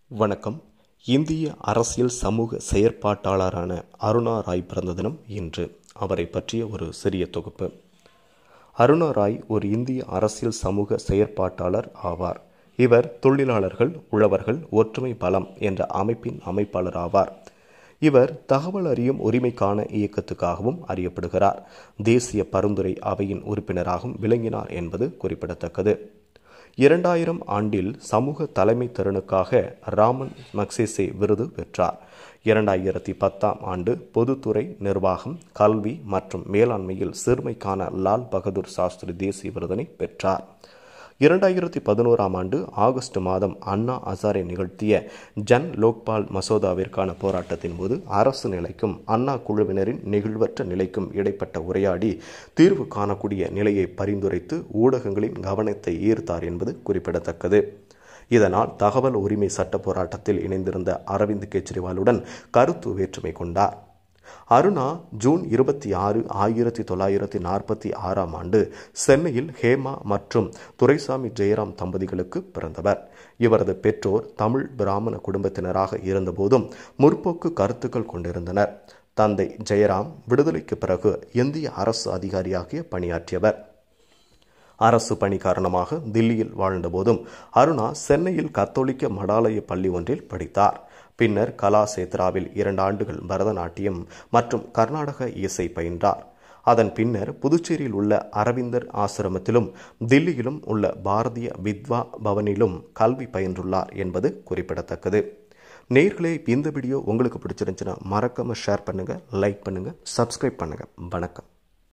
வணக்கம் இந்திய அரசியல் சமூக செயற்பாட்டாளரான அருணா ராய் பிறந்த தினம் இன்று அவரை பற்றிய ஒரு சிறிய தொகுப்பு அருணா ராய் ஒரு இந்திய அரசியல் சமூக செயற்பாட்டாளர் ஆவார் இவர் தொழிலாளர்கள் உழவர்கள் ஒற்றுமை பலம் என்ற அமைப்பின் அமைப்பாளர் ஆவார் இவர் தகவல் அறியும் உரிமைக்கான இயக்கத்துக்காகவும் அறியப்படுகிறார் தேசிய பரிந்துரை அவையின் உறுப்பினராகவும் விளங்கினார் என்பது குறிப்பிடத்தக்கது இரண்டாயிரம் ஆண்டில் சமூக தலைமை திறனுக்காக ராமன் மக்சேசே விருது பெற்றார் இரண்டாயிரத்தி பத்தாம் ஆண்டு பொதுத்துறை நிர்வாகம் கல்வி மற்றும் மேலாண்மையில் சிறுமைக்கான லால் பகதூர் சாஸ்திரி தேசிய விருதினை பெற்றார் இரண்டாயிரத்தி பதினோராம் ஆண்டு ஆகஸ்ட் மாதம் அண்ணா ஹசாரே நிகழ்த்திய ஜன் லோக்பால் மசோதாவிற்கான போராட்டத்தின் போது அரசு நிலைக்கும் அண்ணா குழுவினரின் நெகிழ்வற்ற நிலைக்கும் இடைப்பட்ட உரையாடி தீர்வு காணக்கூடிய நிலையை பரிந்துரைத்து ஊடகங்களின் கவனத்தை ஈர்த்தார் என்பது குறிப்பிடத்தக்கது இதனால் தகவல் உரிமை சட்ட போராட்டத்தில் இணைந்திருந்த அரவிந்த் கெஜ்ரிவாலுடன் கருத்து வேற்றுமை கொண்டார் அருணா ஜூன் இருபத்தி ஆறு ஆயிரத்தி தொள்ளாயிரத்தி நாற்பத்தி ஆறாம் ஆண்டு சென்னையில் ஹேமா மற்றும் துரைசாமி ஜெயராம் தம்பதிகளுக்கு பிறந்தவர் இவரது பெற்றோர் தமிழ் பிராமண குடும்பத்தினராக இருந்தபோதும் முற்போக்கு கருத்துக்கள் கொண்டிருந்தனர் தந்தை ஜெயராம் விடுதலைக்கு பிறகு இந்திய அரசு அதிகாரியாக பணியாற்றியவர் அரசு பணி காரணமாக தில்லியில் வாழ்ந்தபோதும் அருணா சென்னையில் கத்தோலிக்க மடாலய பள்ளி ஒன்றில் படித்தார் பின்னர் கலாசேத்ராவில் இரண்டு ஆண்டுகள் பரதநாட்டியம் மற்றும் கர்நாடக இசை பயின்றார் அதன் பின்னர் புதுச்சேரியில் உள்ள அரவிந்தர் ஆசிரமத்திலும் தில்லியிலும் உள்ள பாரதிய வித்வா பவனிலும் கல்வி பயின்றுள்ளார் என்பது குறிப்பிடத்தக்கது நேர்களே இந்த வீடியோ உங்களுக்கு பிடிச்சிருந்துச்சுன்னா மறக்காம ஷேர் பண்ணுங்க லைக் பண்ணுங்க சப்ஸ்கிரைப் பண்ணுங்க வணக்கம்